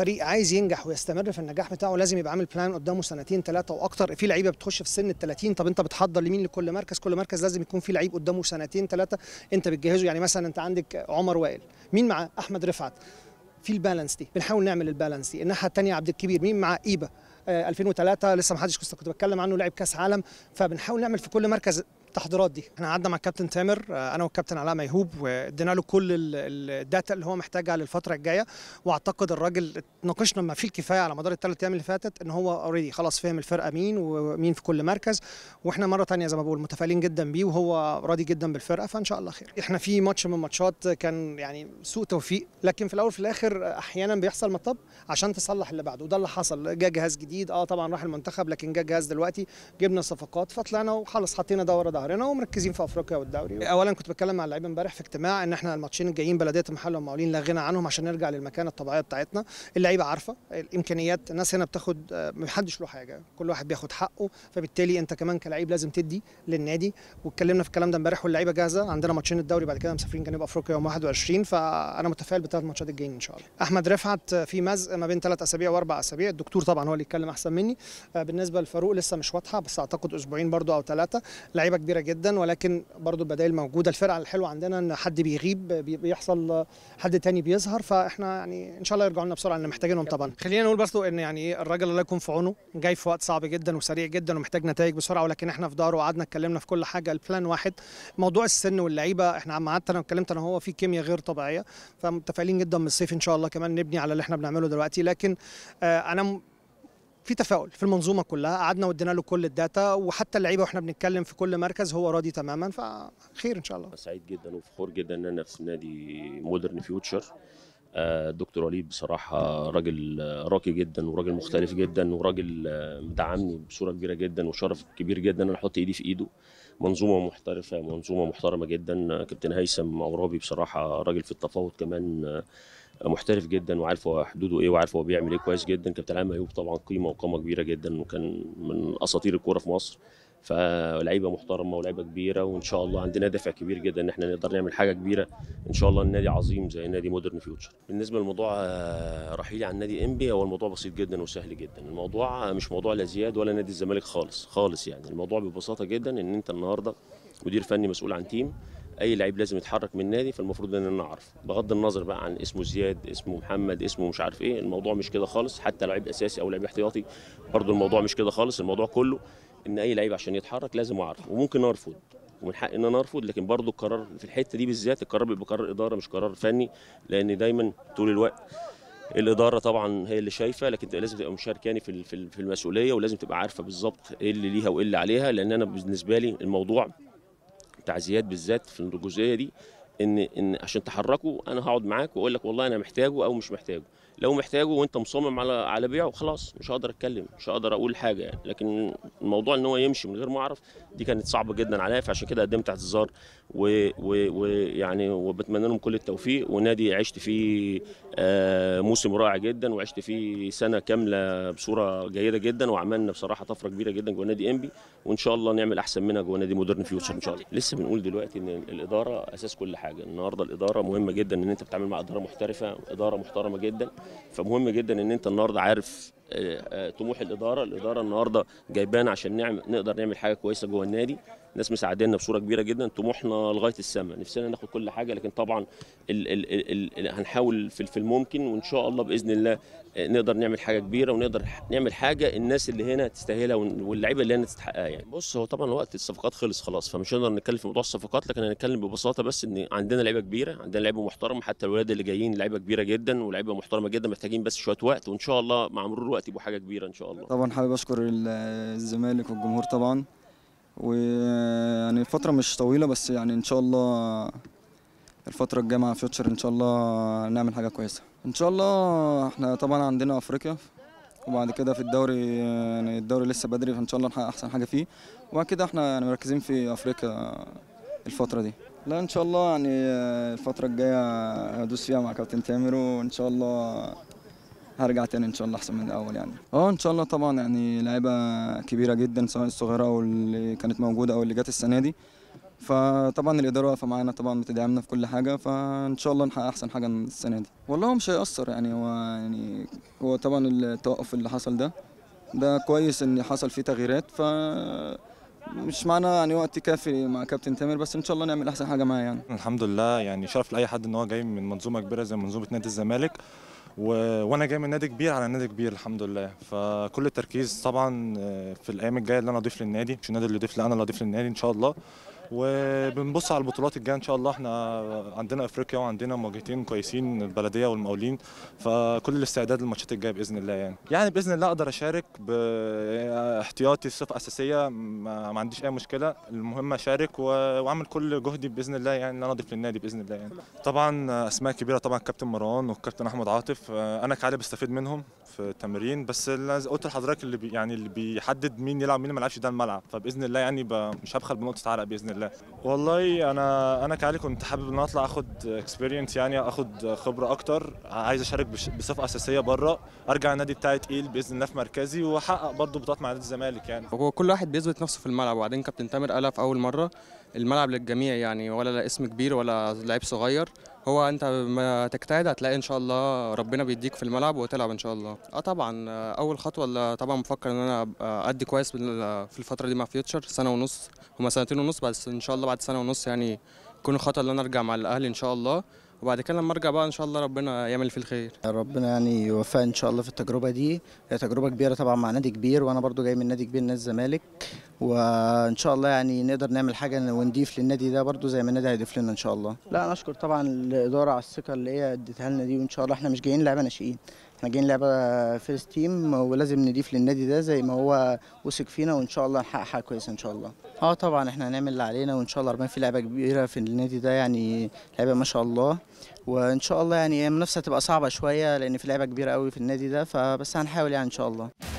فريق عايز ينجح ويستمر في النجاح بتاعه لازم يبقى عامل بلان قدامه سنتين ثلاثه واكتر في لعيبه بتخش في سن ال 30 طب انت بتحضر لمين لكل مركز كل مركز لازم يكون في لعيب قدامه سنتين ثلاثه انت بتجهزه يعني مثلا انت عندك عمر وائل مين مع احمد رفعت في البالانس دي بنحاول نعمل البالانس دي الناحيه الثانيه عبد الكبير مين مع ايبا آه 2003 لسه ما حدش كنت بتكلم عنه لاعب كاس عالم فبنحاول نعمل في كل مركز التحضيرات دي احنا قعدنا مع الكابتن تامر انا والكابتن علاء ميهوب وادينا له كل الداتا اللي هو محتاجها للفتره الجايه واعتقد الراجل ناقشنا ما فيه الكفايه على مدار الثلاث ايام اللي فاتت ان هو اوريدي خلاص فهم الفرقه مين ومين في كل مركز واحنا مره ثانيه زي ما بقول متفائلين جدا بيه وهو راضي جدا بالفرقه فان شاء الله خير احنا في ماتش من الماتشات كان يعني سوء توفيق لكن في الاول وفي الاخر احيانا بيحصل مطب عشان تصلح اللي بعده وده اللي حصل جه جهاز جديد اه طبعا راح المنتخب لكن جه جهاز دلوقتي جبنا صفقات فطلعنا وخلص حطينا ده ورا ظهرنا ومركزين في افريقيا والدوري اولا كنت بتكلم مع اللعيبه امبارح في اجتماع ان احنا الماتشين الجايين بلديه المحل والمقاولين لا غنى عنهم عشان نرجع للمكانه الطبيعيه بتاعتنا اللعيبه عارفه الامكانيات الناس هنا بتاخد ما حدش له حاجه كل واحد بياخد حقه فبالتالي انت كمان كلاعب لازم تدي للنادي واتكلمنا في الكلام ده امبارح واللعيبه جاهزه عندنا ماتشين الدوري بعد كده مسافرين جنوب افريقيا يوم 21 فانا متفائل بثلاث ماتشات الجايين ان شاء الله احمد رفعت في مزق ما بين ثلاث اسابيع واربع اسابيع الدكتور طبعا هو اللي يتكلم احسن مني بالنسبه لفاروق لسه مش واضحه بس اعتقد اسبوعين برضو او ثلاثه لعيبه كبيره جدا ولكن برضو البدائل موجوده الفرقه الحلوه عندنا ان حد بيغيب بيحصل حد تاني بيظهر فاحنا يعني ان شاء الله يرجعوا لنا بسرعه لان محتاجينهم طبعا خلينا نقول برضو ان يعني الراجل الله يكون في عونه جاي في وقت صعب جدا وسريع جدا ومحتاج نتائج بسرعه ولكن احنا في داره وقعدنا اتكلمنا في كل حاجه البلان واحد موضوع السن واللعيبه احنا عم قعدت انا اتكلمت انا هو في كيمياء غير طبيعيه فمتفائلين جدا من الصيف ان شاء الله كمان نبني على اللي احنا بنعمله دلوقتي لكن آه انا في تفاؤل في المنظومه كلها قعدنا وادينا له كل الداتا وحتى اللعيبه واحنا بنتكلم في كل مركز هو راضي تماما فخير ان شاء الله سعيد جدا وفخور جدا ان انا في نادي مودرن فيوتشر دكتور وليد بصراحة راجل راقي جدا وراجل مختلف جدا وراجل مدعمني بصورة كبيرة جدا وشرف كبير جدا أنا أحط إيدي في إيده منظومة محترفة منظومة محترمة جدا كابتن هيثم عرابي بصراحة راجل في التفاوض كمان محترف جدا وعارف هو حدوده ايه وعارف هو بيعمل ايه كويس جدا كابتن عام ايوب طبعا قيمه وقامه كبيره جدا وكان من اساطير الكوره في مصر فلعيبه محترمه ولعيبه كبيره وان شاء الله عندنا دافع كبير جدا ان احنا نقدر نعمل حاجه كبيره ان شاء الله النادي عظيم زي نادي مودرن فيوتشر بالنسبه لموضوع رحيلي عن نادي انبي هو الموضوع بسيط جدا وسهل جدا الموضوع مش موضوع لا زياد ولا نادي الزمالك خالص خالص يعني الموضوع ببساطه جدا ان انت النهارده مدير فني مسؤول عن تيم اي لعيب لازم يتحرك من النادي فالمفروض ان انا اعرف بغض النظر بقى عن اسمه زياد اسمه محمد اسمه مش عارف ايه الموضوع مش كده خالص حتى لعيب اساسي او لعيب احتياطي برضو الموضوع مش كده خالص الموضوع كله ان اي لعيب عشان يتحرك لازم اعرف وممكن ارفض ومن حق ان انا ارفض لكن برضو القرار في الحته دي بالذات القرار بيبقى قرار اداره مش قرار فني لان دايما طول الوقت الاداره طبعا هي اللي شايفه لكن لازم تبقى مشاركاني في في المسؤوليه ولازم تبقى عارفه بالظبط ايه اللي ليها وايه اللي عليها لان انا بالنسبه لي الموضوع بتاع زياد بالذات في الجزئيه دي ان ان عشان تحركه انا هقعد معاك واقول لك والله انا محتاجه او مش محتاجه لو محتاجه وانت مصمم على على بيعه خلاص مش هقدر اتكلم مش هقدر اقول حاجه يعني لكن الموضوع ان هو يمشي من غير ما اعرف دي كانت صعبه جدا عليا فعشان كده قدمت اعتذار ويعني وبتمنى لهم كل التوفيق ونادي عشت فيه موسم رائع جدا وعشت فيه سنه كامله بصوره جيده جدا وعملنا بصراحه طفره كبيره جدا جوه نادي انبي وان شاء الله نعمل احسن منها جوه نادي مودرن فيوتشر ان شاء الله لسه بنقول دلوقتي ان الاداره اساس كل حاجه النهارده الاداره مهمه جدا ان انت بتتعامل مع اداره محترفه اداره محترمه جدا فمهم جدا ان انت النهارده عارف طموح الاداره الاداره النهارده جايبانا عشان نعمل نقدر نعمل حاجه كويسه جوه النادي ناس مساعدينا بصوره كبيره جدا طموحنا لغايه السماء نفسنا ناخد كل حاجه لكن طبعا ال ال ال ال هنحاول في في الممكن وان شاء الله باذن الله نقدر نعمل حاجه كبيره ونقدر نعمل حاجه الناس اللي هنا تستاهلها واللعيبه اللي هنا تستحقها يعني بص هو طبعا وقت الصفقات خلص خلاص فمش هنقدر نتكلم في موضوع الصفقات لكن هنتكلم ببساطه بس ان عندنا لعيبه كبيره عندنا لعيبه محترمه حتى الولاد اللي جايين لعيبه كبيره جدا ولعيبه محترمه جدا محتاجين بس شويه وقت وان شاء الله مع مرور الوقت يبقوا حاجه كبيره ان شاء الله طبعا حابب اشكر الزمالك والجمهور طبعا ويعني الفترة مش طويلة بس يعني إن شاء الله الفترة الجاية مع فيوتشر إن شاء الله نعمل حاجة كويسة إن شاء الله إحنا طبعا عندنا أفريقيا وبعد كده في الدوري يعني الدوري لسه بدري فإن شاء الله نحقق أحسن حاجة فيه وبعد كده إحنا يعني مركزين في أفريقيا الفترة دي لا إن شاء الله يعني الفترة الجاية هدوس فيها مع كابتن تامر وإن شاء الله هرجع تاني ان شاء الله احسن من الاول يعني اه ان شاء الله طبعا يعني لعيبه كبيره جدا سواء الصغيره او اللي كانت موجوده او اللي جت السنه دي فطبعا الاداره واقفه معانا طبعا بتدعمنا في كل حاجه فان شاء الله نحقق احسن حاجه السنه دي والله هو مش هيأثر يعني هو يعني هو طبعا التوقف اللي حصل ده ده كويس ان حصل فيه تغييرات ف مش معانا يعني وقت كافي مع كابتن تامر بس ان شاء الله نعمل احسن حاجه معاه يعني الحمد لله يعني شرف لاي حد ان هو جاي من منظومه كبيره زي منظومه نادي الزمالك و... وانا جاي من نادي كبير على نادي كبير الحمد لله فكل التركيز طبعا آه، في الايام الجايه اللي انا اضيف للنادي مش النادي اللي يضيف لي انا اللي اضيف للنادي ان شاء الله وبنبص على البطولات الجايه ان شاء الله احنا عندنا افريقيا وعندنا مواجهتين كويسين البلديه والمقاولين فكل الاستعداد للماتشات الجايه باذن الله يعني يعني باذن الله اقدر اشارك باحتياطي صفه اساسيه ما ما عنديش اي مشكله المهم اشارك و- واعمل كل جهدي باذن الله يعني ان انا اضيف للنادي باذن الله يعني طبعا اسماء كبيره طبعا الكابتن مروان والكابتن احمد عاطف انا كعلي بستفيد منهم في التمرين بس اللي زي- قلت لحضرتك اللي بي يعني اللي بيحدد مين يلعب مين ما يلعبش ده الملعب فباذن الله يعني ب- مش هبخل بنقطه عرق باذن الله والله انا انا كعلي كنت حابب ان أنا اطلع اخد اكسبيرينس يعني اخد خبره اكتر عايز اشارك بش- بصفه اساسيه بره ارجع النادي بتاعي تقيل باذن الله في مركزي واحقق برضه بطولات مع نادي الزمالك يعني هو كل واحد بيثبت نفسه في الملعب وبعدين كابتن تامر قالها في اول مره الملعب للجميع يعني ولا لا اسم كبير ولا لعيب صغير هو انت ما تجتهد هتلاقي ان شاء الله ربنا بيديك في الملعب وتلعب ان شاء الله اه طبعا آه، اول خطوه اللي طبعا بفكر ان انا ابقى ادي كويس بال- في الفتره دي مع فيوتشر سنه ونص هما سنتين ونص بس ان شاء الله بعد سنه ونص يعني يكون الخطوه اللي انا ارجع مع الاهلي ان شاء الله وبعد كده لما ارجع بقى ان شاء الله ربنا يعمل فيه الخير ربنا يعني يوفقنا ان شاء الله في التجربه دي هي تجربه كبيره طبعا مع نادي كبير وانا برضو جاي من نادي كبير نادي الزمالك وان شاء الله يعني نقدر نعمل حاجه ونضيف للنادي ده برضو زي ما النادي هيضيف لنا ان شاء الله لا انا اشكر طبعا الاداره على الثقه اللي هي اديتها لنا دي وان شاء الله احنا مش جايين لعبه ناشئين احنا جايين لعبه فيرست تيم ولازم نضيف للنادي ده زي ما هو وثق فينا وان شاء الله نحقق حاجه كويسه ان شاء الله اه طبعا احنا هنعمل اللي علينا وان شاء الله ربنا في لعبه كبيره في النادي ده يعني لعبه ما شاء الله وان شاء الله يعني المنافسه هتبقى صعبه شويه لان في لعبه كبيره قوي في النادي ده فبس هنحاول يعني ان شاء الله